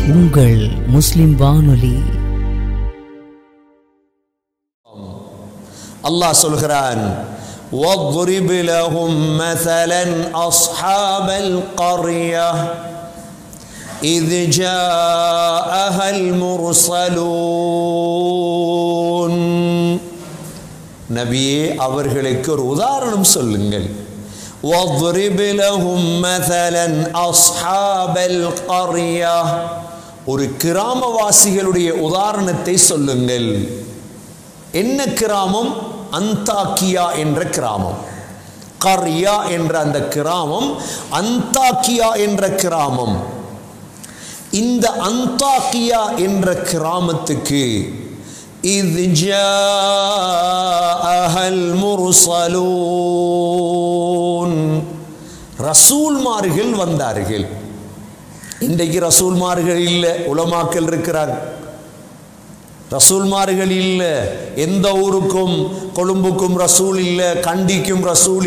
உங்கள் முஸ்லிம் வானொலி அல்லாஹ் சொல்கிறான் واضرب لهم مثلا أصحاب القرية إذ جاءها المرسلون நபியே அவர்களுக்கு ஒரு உதாரணம் சொல்லுங்கள் واضرب لهم مثلا أصحاب القرية ஒரு கிராமவாசிகளுடைய உதாரணத்தை சொல்லுங்கள் என்ன கிராமம் அந்தாக்கியா என்ற கிராமம் கர்யா என்ற அந்த கிராமம் அந்தாக்கியா என்ற கிராமம் இந்த அந்தாக்கியா என்ற கிராமத்துக்கு இது ஜாஅஹல் முர்சலூன் ரசூல்மார்கள் வந்தார்கள் இன்றைக்கு ரசூல்மார்கள் இல்லை உலமாக்கள் இருக்கிறாங்க ரசூல்மார்கள் இல்லை எந்த ஊருக்கும் கொழும்புக்கும் ரசூல் இல்லை கண்டிக்கும் ரசூல்